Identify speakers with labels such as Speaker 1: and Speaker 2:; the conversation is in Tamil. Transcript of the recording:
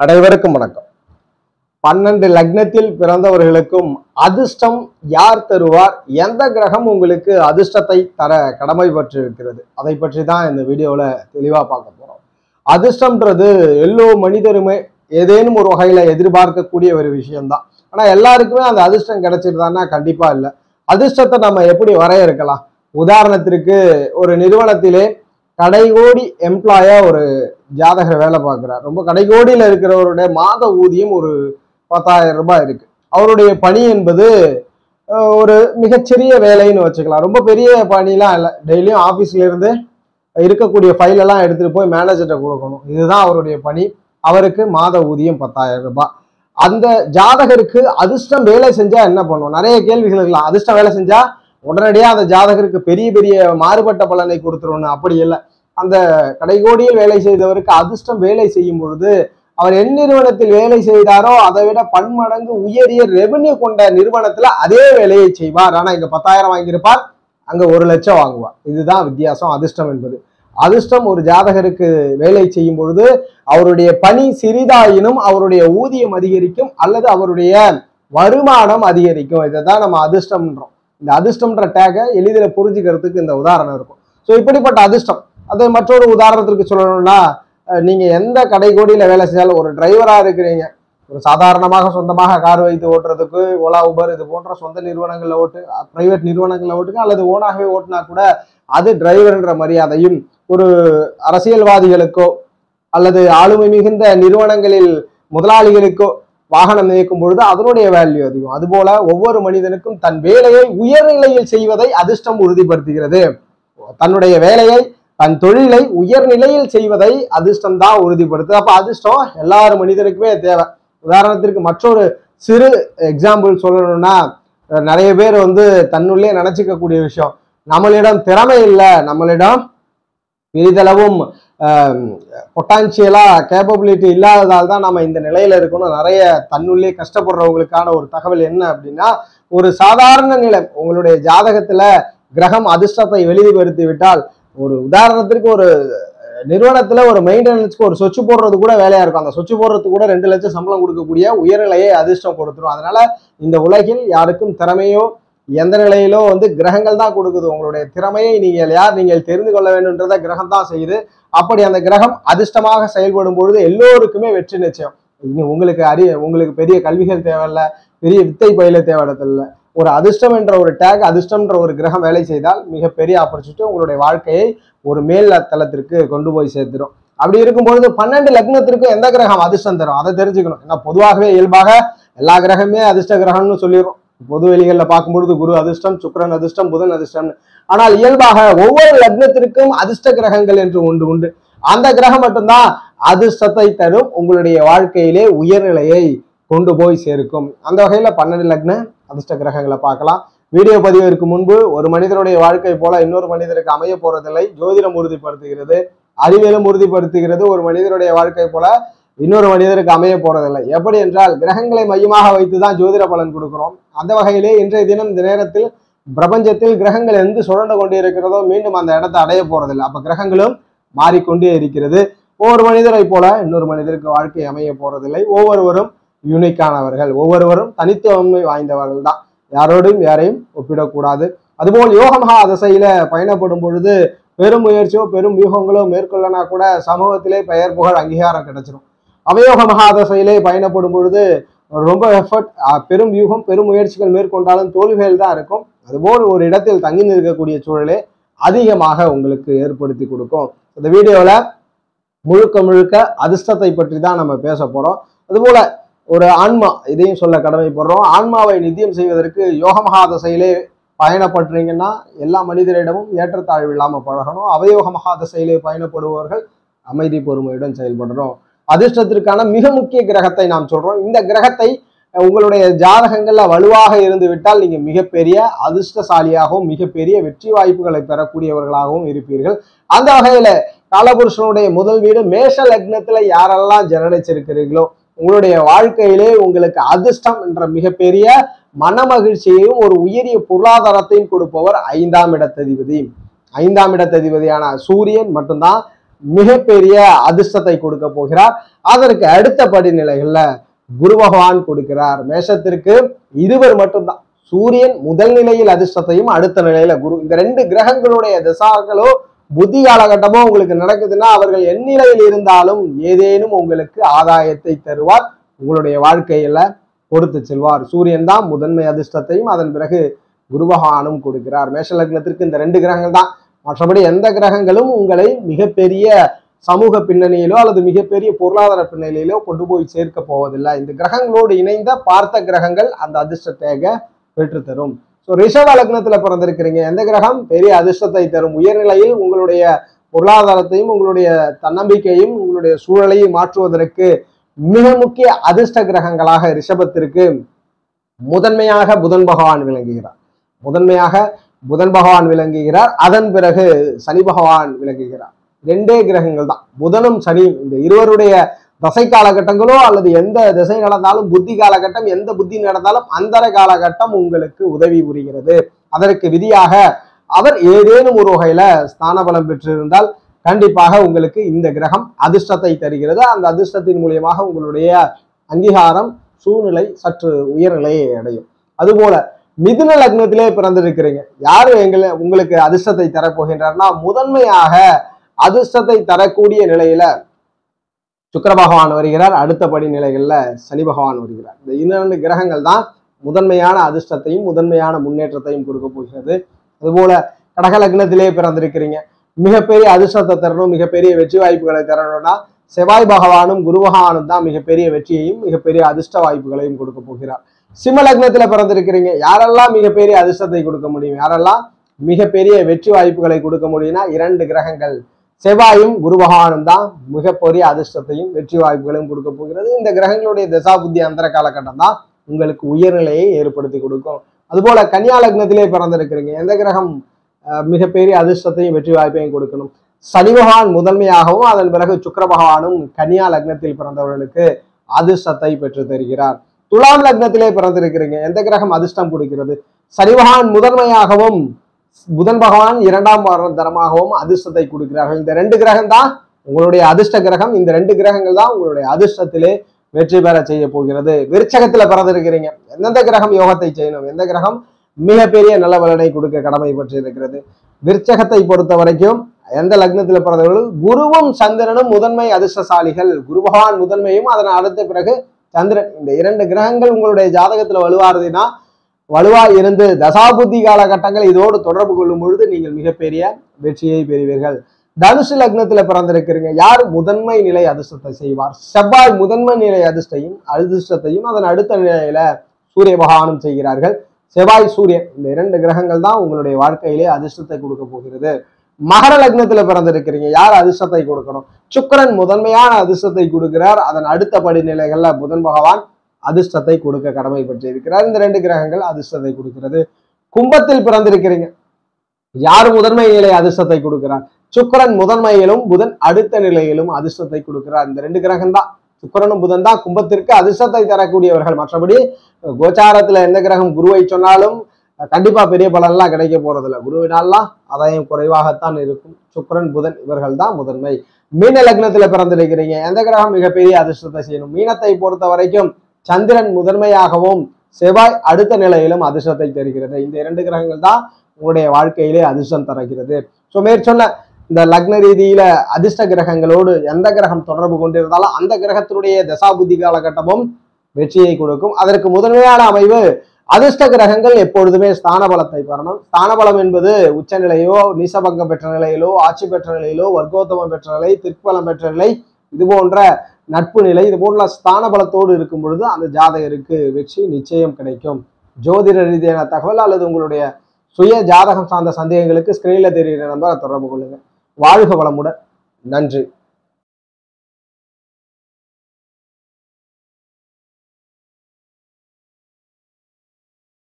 Speaker 1: அனைவருக்கும் வணக்கம் பன்னெண்டு லக்னத்தில் பிறந்தவர்களுக்கும் அதிர்ஷ்டம் யார் தருவார் எந்த கிரகம் உங்களுக்கு அதிர்ஷ்டத்தை தர கடமைப்பட்டிருக்கிறது அதை பற்றி தான் இந்த வீடியோவில் தெளிவாக பார்க்க போகிறோம் அதிர்ஷ்டம்ன்றது எல்லோ மனிதருமே ஏதேனும் ஒரு வகையில் எதிர்பார்க்கக்கூடிய ஒரு விஷயம்தான் ஆனால் எல்லாருக்குமே அந்த அதிர்ஷ்டம் கிடைச்சிருதான்னா கண்டிப்பாக இல்லை அதிர்ஷ்டத்தை நம்ம எப்படி வரையறுக்கலாம் உதாரணத்திற்கு ஒரு நிறுவனத்திலே கடைகோடி எம்ப்ளாயா ஒரு ஜாதகர் வேலை பார்க்குறார் ரொம்ப கடைகோடியில் இருக்கிறவருடைய மாத ஊதியம் ஒரு பத்தாயிரம் ரூபாய் இருக்கு அவருடைய பணி என்பது அஹ், ஒரு மிகச்சிறிய வேலைன்னு வச்சுக்கலாம் ரொம்ப பெரிய பணிலாம் இல்லை டெய்லியும் ஆஃபீஸ்ல இருந்து இருக்கக்கூடிய ஃபைல் எல்லாம் எடுத்துட்டு போய் மேனேஜர்கிட்ட கொடுக்கணும் இதுதான் அவருடைய பணி அவருக்கு மாத ஊதியம் பத்தாயிரம் ரூபாய் அந்த ஜாதகருக்கு அதிர்ஷ்டம் வேலை செஞ்சா என்ன பண்ணும் நிறைய கேள்விகள் இருக்கலாம் அதிர்ஷ்டம் வேலை செஞ்சா உடனடியா அந்த ஜாதகருக்கு பெரிய பெரிய மாறுபட்ட பலனை கொடுத்துருவோம் அப்படி இல்லை அந்த கடைகோடியில் வேலை செய்தவருக்கு அதிர்ஷ்டம் வேலை செய்யும் பொழுது அவர் என் நிறுவனத்தில் வேலை செய்தாரோ அதை விட பன்மடங்கு உயரிய ரெவென்யூ கொண்ட நிறுவனத்துல அதே வேலையை செய்வார் ஆனா இங்க பத்தாயிரம் வாங்கியிருப்பார் அங்க ஒரு லட்சம் வாங்குவார் இதுதான் வித்தியாசம் அதிர்ஷ்டம் என்பது அதிர்ஷ்டம் ஒரு ஜாதகருக்கு வேலை செய்யும் பொழுது அவருடைய பணி சிறிதாயினும் அவருடைய ஊதியம் அதிகரிக்கும் அல்லது அவருடைய வருமானம் அதிகரிக்கும் இதை தான் நம்ம அதிர்ஷ்டம்ன்றோம் இந்த அதிர்ஷ்டம்ன்ற டேகை எளிதில் புரிஞ்சுக்கிறதுக்கு இந்த உதாரணம் இருக்கும் ஸோ இப்படிப்பட்ட அதிர்ஷ்டம் அது மற்றொரு உதாரணத்திற்கு சொல்லணும்னா அஹ், நீங்க எந்த கடைகோடியில வேலை செஞ்சாலும் ஒரு டிரைவரா இருக்கிறீங்க ஒரு சாதாரணமாக சொந்தமாக கார் வைத்து ஓட்டுறதுக்கு ஓலா உபர் இது போன்ற சொந்த நிறுவனங்களில் ஓட்டு பிரைவேட் நிறுவனங்களில் ஓட்டுங்க அல்லது ஓனாகவே ஓட்டுனா கூட அது டிரைவர்ன்ற மரியாதையும் ஒரு அரசியல்வாதிகளுக்கோ அல்லது ஆளுமை மிகுந்த நிறுவனங்களில் முதலாளிகளுக்கோ வாகனம் இயக்கும் பொழுது அதனுடைய வேல்யூ அதிகம் அதுபோல ஒவ்வொரு மனிதனுக்கும் தன் வேலையை உயர்நிலையில் செய்வதை அதிர்ஷ்டம் உறுதிப்படுத்துகிறது தன்னுடைய வேலையை தன் தொழிலை உயர்நிலையில் செய்வதை அதிர்ஷ்டம் தான் உறுதிப்படுத்துது அப்ப அதிர்ஷ்டம் எல்லாரும் மனிதனுக்குமே தேவை உதாரணத்திற்கு மற்றொரு சிறு எக்ஸாம்பிள் சொல்லணும்னா அஹ் நிறைய பேர் வந்து தன்னுள்ளே நினைச்சுக்கக்கூடிய விஷயம் நம்மளிடம் திறமை இல்லை நம்மளிடம் பெரிதளவும் பொட்டான்சியலா கேப்பபிலிட்டி இல்லாததால் தான் நம்ம இந்த நிலையில இருக்கணும் நிறைய தன்னுள்ளே கஷ்டப்படுறவங்களுக்கான ஒரு தகவல் என்ன அப்படின்னா ஒரு சாதாரண நிலை உங்களுடைய ஜாதகத்துல கிரகம் அதிர்ஷ்டத்தை வெளிப்படுத்தி விட்டால் ஒரு உதாரணத்திற்கு ஒரு அஹ், நிறுவனத்துல ஒரு மெயின்டெனன்ஸ்க்கு ஒரு சொச்சு போடுறது கூட வேலையா இருக்கும் அந்த சொச்சு போடுறதுக்கு கூட ரெண்டு லட்சம் சம்பளம் கொடுக்கக்கூடிய உயர்நிலையை அதிர்ஷ்டம் கொடுத்துரும் அதனால இந்த உலகில் யாருக்கும் திறமையோ எந்த நிலையிலோ வந்து கிரகங்கள் தான் கொடுக்குது உங்களுடைய திறமையை நீங்கள் யார் நீங்கள் தெரிந்து கொள்ள வேண்டும்ன்றதை கிரகம் தான் செய்யுது அப்படி அந்த கிரகம் அதிர்ஷ்டமாக செயல்படும் பொழுது எல்லோருக்குமே வெற்றி நிச்சயம் இனி உங்களுக்கு அறிய உங்களுக்கு பெரிய கல்விகள் தேவையில்ல பெரிய வித்தை பயில தேவையில்ல ஒரு அதிர்ஷ்டம் என்ற ஒரு டேக் அதிர்ஷ்டம்ன்ற ஒரு கிரகம் வேலை செய்தால் மிகப்பெரிய ஆப்பர்ச்சுனிட்டி உங்களுடைய வாழ்க்கையை ஒரு மேல் தளத்திற்கு கொண்டு போய் சேர்த்துரும் அப்படி இருக்கும்பொழுது பன்னெண்டு லக்னத்திற்கும் எந்த கிரகம் அதிர்ஷ்டம் தரும் அதை தெரிஞ்சுக்கணும் ஏன்னா பொதுவாகவே இயல்பாக எல்லா கிரகமே அதிர்ஷ்ட கிரகம்னு சொல்லிடுறோம் பொது வெளிகளில் பார்க்கும்பொழுது குரு அதிர்ஷ்டம் சுக்கிரன் அதிர்ஷ்டம் புதன் அதிர்ஷ்டம் ஆனால் இயல்பாக ஒவ்வொரு லக்னத்திற்கும் அதிர்ஷ்ட கிரகங்கள் என்று ஒன்று உண்டு அந்த கிரகம் மட்டும்தான் அதிர்ஷ்டத்தை தரும் உங்களுடைய வாழ்க்கையிலே உயர்நிலையை கொண்டு போய் சேர்க்கும் அந்த வகையில பன்னெண்டு லக்ன அதிர்ஷ்ட கிரகங்களை பார்க்கலாம் வீடியோ பதிவிற்கு முன்பு ஒரு மனிதனுடைய வாழ்க்கை போல இன்னொரு மனிதருக்கு அமைய போறதில்லை ஜோதிடம் உறுதிப்படுத்துகிறது அறிவியலும் உறுதிப்படுத்துகிறது ஒரு மனிதனுடைய வாழ்க்கை போல இன்னொரு மனிதருக்கு அமைய போறதில்லை எப்படி என்றால் கிரகங்களை மையமாக வைத்து தான் ஜோதிட பலன் கொடுக்கிறோம் அந்த வகையிலே இன்றைய தினம் இந்த நேரத்தில் பிரபஞ்சத்தில் கிரகங்கள் எங்கு சுழண்டு கொண்டு இருக்கிறதோ மீண்டும் அந்த இடத்தை அடைய போறதில்லை அப்ப கிரகங்களும் மாறிக்கொண்டே இருக்கிறது ஒவ்வொரு மனிதரை போல இன்னொர் மனிதருக்கு வாழ்க்கை அமைய போறதில்லை ஒவ்வொருவரும் யூனிக்கானவர்கள் ஒவ்வொருவரும் தனித்துவமை வாய்ந்தவர்கள் தான் யாரோடும் யாரையும் ஒப்பிடக்கூடாது அதுபோல் யோகமகா திசையில பயணப்படும் பொழுது பெரும் முயற்சியோ பெரும் வியூகங்களோ மேற்கொள்ளனா கூட சமூகத்திலே பெயர் புகழ் அங்கீகாரம் கிடைச்சிரும் அவயோக மகாதசையிலே பயணப்படும் பொழுது ரொம்ப எஃபர்ட் பெரும் வியூகம் பெரும் முயற்சிகள் மேற்கொண்டாலும் தோல்விகள் தான் இருக்கும் அதுபோல் ஒரு இடத்தில் தங்கி நிற்கக்கூடிய சூழலே அதிகமாக உங்களுக்கு ஏற்படுத்தி கொடுக்கும் இந்த வீடியோவில் முழுக்க முழுக்க அதிர்ஷ்டத்தை பற்றி தான் நம்ம பேச போறோம் அதுபோல ஒரு ஆன்மா இதையும் சொல்ல கடமைப்படுறோம் ஆன்மாவை நித்தியம் செய்வதற்கு யோக மகாதசையிலே பயணப்படுறீங்கன்னா எல்லா மனிதரிடமும் ஏற்றத்தாழ்வு இல்லாமல் பழகணும் அவயோக மகாதசையிலே பயணப்படுபவர்கள் அமைதி பொறுமையுடன் செயல்படுறோம் அதிர்ஷ்டத்திற்கான மிக முக்கிய கிரகத்தை நாம் சொல்றோம் இந்த கிரகத்தை அஹ், உங்களுடைய ஜாதகங்கள்ல வலுவாக இருந்து விட்டால் நீங்க மிகப்பெரிய அதிர்ஷ்டசாலியாகவும் மிகப்பெரிய வெற்றி வாய்ப்புகளை பெறக்கூடியவர்களாகவும் இருப்பீர்கள் அந்த வகையில காலபுருஷனுடைய முதல் வீடு மேஷ லக்னத்துல யாரெல்லாம் ஜனனிச்சிருக்கிறீர்களோ உங்களுடைய வாழ்க்கையிலே உங்களுக்கு அதிர்ஷ்டம் என்ற மிகப்பெரிய மனமகிழ்ச்சியையும் ஒரு உயரிய பொருளாதாரத்தையும் கொடுப்பவர் ஐந்தாம் இடத்ததிபதி ஐந்தாம் இடத்ததிபதியான சூரியன் மட்டும்தான் மிகப்பெரிய அதிர்ஷ்டத்தை கொடுக்க போகிறார் அதற்கு அடுத்த படிநிலைகள்ல குரு பகவான் கொடுக்கிறார் மேஷத்திற்கு இருவர் மட்டும்தான் சூரியன் முதல் நிலையில் அதிர்ஷ்டத்தையும் அடுத்த நிலையில குரு இந்த ரெண்டு கிரகங்களுடைய திசாக்களோ புத்தி காலகட்டமோ உங்களுக்கு நடக்குதுன்னா அவர்கள் எந்நிலையில் இருந்தாலும் ஏதேனும் உங்களுக்கு ஆதாயத்தை தருவார் உங்களுடைய வாழ்க்கையில கொடுத்து செல்வார் சூரியன் தான் முதன்மை அதிர்ஷ்டத்தையும் அதன் பிறகு குரு பகவானும் கொடுக்கிறார் மேஷ லக்னத்திற்கு இந்த ரெண்டு கிரகங்கள் தான் மற்றபடி எந்த கிரகங்களும் உங்களை மிகப்பெரிய சமூக பின்னணியிலோ அல்லது மிகப்பெரிய பொருளாதார பின்னணியிலோ கொண்டு போய் சேர்க்க போவதில்லை இந்த கிரகங்களோடு இணைந்த பார்த்த கிரகங்கள் அந்த அதிர்ஷ்டத்தை பெற்று தரும் ஸோ ரிஷப லக்னத்துல பிறந்திருக்கிறீங்க எந்த கிரகம் பெரிய அதிர்ஷ்டத்தை தரும் உயர்நிலையில் உங்களுடைய பொருளாதாரத்தையும் உங்களுடைய தன்னம்பிக்கையும் உங்களுடைய சூழலையும் மாற்றுவதற்கு மிக முக்கிய அதிர்ஷ்ட கிரகங்களாக ரிஷபத்திற்கு முதன்மையாக புதன் பகவான் விளங்குகிறார் முதன்மையாக புதன் பகவான் விளங்குகிறார் அதன் பிறகு சனி பகவான் விளங்குகிறார் ரெண்டே கிரகங்கள் தான் புதனும் சனியும் இந்த இருவருடைய தசை காலகட்டங்களோ அல்லது எந்த திசை நடந்தாலும் புத்தி காலகட்டம் எந்த புத்தி நடந்தாலும் அந்த காலகட்டம் உங்களுக்கு உதவி புரிகிறது அதற்கு விதியாக அவர் ஏதேனும் ஒரு வகையில ஸ்தான பலம் பெற்றிருந்தால் கண்டிப்பாக உங்களுக்கு இந்த கிரகம் அதிர்ஷ்டத்தை தருகிறது அந்த அதிர்ஷ்டத்தின் மூலியமாக உங்களுடைய அங்கீகாரம் சூழ்நிலை சற்று உயர்நிலையை அடையும் அதுபோல மிதுன லக்னத்திலே பிறந்திருக்கிறீங்க யாரு எங்களை உங்களுக்கு அதிர்ஷ்டத்தை தரப்போகின்றார்னா முதன்மையாக அதிர்ஷ்டத்தை தரக்கூடிய நிலையில சுக்கிர பகவான் வருகிறார் அடுத்த படி நிலைகள்ல சனி பகவான் வருகிறார் இந்த இரண்டு கிரகங்கள் தான் முதன்மையான அதிர்ஷ்டத்தையும் முதன்மையான முன்னேற்றத்தையும் கொடுக்க போகிறது அதுபோல கடக லக்னத்திலே பிறந்திருக்கிறீங்க மிகப்பெரிய அதிர்ஷ்டத்தை தரணும் மிகப்பெரிய வெற்றி வாய்ப்புகளை தரணும்னா செவ்வாய் பகவானும் குரு பகவானும் தான் மிகப்பெரிய வெற்றியையும் மிகப்பெரிய அதிர்ஷ்ட வாய்ப்புகளையும் கொடுக்க போகிறார் சிம்ம லக்னத்துல பிறந்திருக்கிறீங்க யாரெல்லாம் மிகப்பெரிய அதிர்ஷ்டத்தை கொடுக்க முடியும் யாரெல்லாம் மிகப்பெரிய வெற்றி வாய்ப்புகளை கொடுக்க முடியும்னா இரண்டு கிரகங்கள் செவ்வாயும் குரு பகவானும் தான் மிகப்பெரிய அதிர்ஷ்டத்தையும் வெற்றி வாய்ப்புகளையும் கொடுக்க போகிறது இந்த கிரகங்களுடைய தசா புத்தி அந்தர காலகட்டம் தான் உங்களுக்கு உயர்நிலையை ஏற்படுத்தி கொடுக்கும் அதுபோல கன்னியா லக்னத்திலே பிறந்திருக்கிறீங்க எந்த கிரகம் அஹ், மிகப்பெரிய அதிர்ஷ்டத்தையும் வெற்றி வாய்ப்பையும் கொடுக்கணும் சனி பகவான் முதன்மையாகவும் அதன் பிறகு சுக்கிர பகவானும் கன்னியா லக்னத்தில் பிறந்தவர்களுக்கு அதிர்ஷ்டத்தை பெற்று தருகிறார் துலாம் லக்னத்திலே பிறந்திருக்கிறீங்க எந்த கிரகம் அதிர்ஷ்டம் கொடுக்கிறது சனி பகவான் முதன்மையாகவும் புதன் பகவான் இரண்டாம் வாரம் தரமாகவும் அதிர்ஷ்டத்தை கொடுக்கிறார்கள் இந்த ரெண்டு கிரகம் தான் உங்களுடைய அதிர்ஷ்ட கிரகம் இந்த ரெண்டு கிரகங்கள் தான் உங்களுடைய அதிர்ஷ்டத்திலே வெற்றி பெற செய்ய போகிறது விருச்சகத்துல பிறந்திருக்கிறீங்க எந்தெந்த கிரகம் யோகத்தை செய்யணும் எந்த கிரகம் மிகப்பெரிய நல்ல பலனை கொடுக்க கடமை பற்றி இருக்கிறது விருச்சகத்தை பொறுத்த வரைக்கும் எந்த லக்னத்துல பிறந்தவர்கள் குருவும் சந்திரனும் முதன்மை அதிர்ஷ்டசாலிகள் குரு பகவான் முதன்மையும் அதன் அடுத்த பிறகு சந்திரன் இந்த இரண்டு கிரகங்கள் உங்களுடைய ஜாதகத்துல வலுவாருதுன்னா வலுவா இருந்து தசாபுத்தி காலகட்டங்கள் இதோடு தொடர்பு கொள்ளும் பொழுது நீங்கள் மிகப்பெரிய வெற்றியை பெறுவீர்கள் தனுசு லக்னத்துல பிறந்திருக்கிறீங்க யார் முதன்மை நிலை அதிர்ஷ்டத்தை செய்வார் செவ்வாய் முதன்மை நிலை அதிர்ஷ்டையும் அதிர்ஷ்டத்தையும் அதன் அடுத்த நிலையில சூரிய பகவானும் செய்கிறார்கள் செவ்வாய் சூரியன் இந்த இரண்டு கிரகங்கள் தான் உங்களுடைய வாழ்க்கையிலே அதிர்ஷ்டத்தை கொடுக்க போகிறது மகர லக்னத்துல பிறந்திருக்கிறீங்க யார் அதிர்ஷ்டத்தை கொடுக்கணும் சுக்கிரன் முதன்மையான அதிர்ஷ்டத்தை கொடுக்கிறார் அதன் அடுத்த படிநிலைகள்ல புதன் பகவான் அதிர்ஷ்டத்தை கொடுக்க கடமை பெற்றிருக்கிறார் இந்த ரெண்டு கிரகங்கள் அதிர்ஷ்டத்தை கொடுக்கிறது கும்பத்தில் பிறந்திருக்கிறீங்க யார் முதன்மை நிலை அதிர்ஷ்டத்தை கொடுக்கிறார் சுக்கிரன் முதன்மையிலும் புதன் அடுத்த நிலையிலும் அதிர்ஷ்டத்தை கொடுக்கிறார் இந்த ரெண்டு கிரகம் தான் சுக்கிரனும் புதன் தான் கும்பத்திற்கு அதிர்ஷ்டத்தை தரக்கூடியவர்கள் மற்றபடி கோச்சாரத்துல எந்த கிரகம் குருவை சொன்னாலும் கண்டிப்பா பெரிய பலன்லாம் கிடைக்க போறதில்ல குருவினாலாம் ஆதாயம் குறைவாகத்தான் இருக்கும் சுக்கிரன் புதன் இவர்கள் தான் முதன்மை மீன லக்னத்துல பிறந்திருக்கிறீங்க எந்த கிரகம் மிகப்பெரிய அதிர்ஷ்டத்தை செய்யணும் மீனத்தை பொறுத்த வரைக்கும் சந்திரன் முதன்மையாகவும் செவ்வாய் அடுத்த நிலையிலும் அதிர்ஷ்டத்தை தருகிறது இந்த இரண்டு கிரகங்கள் தான் உங்களுடைய வாழ்க்கையிலே அதிர்ஷ்டம் தருகிறது ஸோ மேற்சொன்ன இந்த லக்ன ரீதியில அதிர்ஷ்ட கிரகங்களோடு எந்த கிரகம் தொடர்பு கொண்டிருந்தாலும் அந்த கிரகத்தினுடைய தசாபுத்தி காலகட்டமும் வெற்றியை கொடுக்கும் அதற்கு முதன்மையான அமைவு அதிர்ஷ்ட கிரகங்கள் எப்பொழுதுமே ஸ்தான பலத்தை பெறணும் ஸ்தான பலம் என்பது உச்சநிலையோ நீசபங்கம் பெற்ற நிலையிலோ ஆட்சி பெற்ற நிலையிலோ வர்க்கோத்தமம் பெற்ற நிலை திருப்பலம் பெற்ற நிலை இது போன்ற நட்பு நிலை இது போன்ற ஸ்தான பலத்தோடு இருக்கும் பொழுது அந்த ஜாதகருக்கு வெற்றி நிச்சயம் கிடைக்கும் ஜோதிட ரீதியான தகவல் அல்லது உங்களுடைய சுய ஜாதகம் சார்ந்த சந்தேகங்களுக்கு ஸ்கிரீன்ல தெரிகிற நம்பரை தொடர்பு கொள்ளுங்க வாழ்க வளமுடன் நன்றி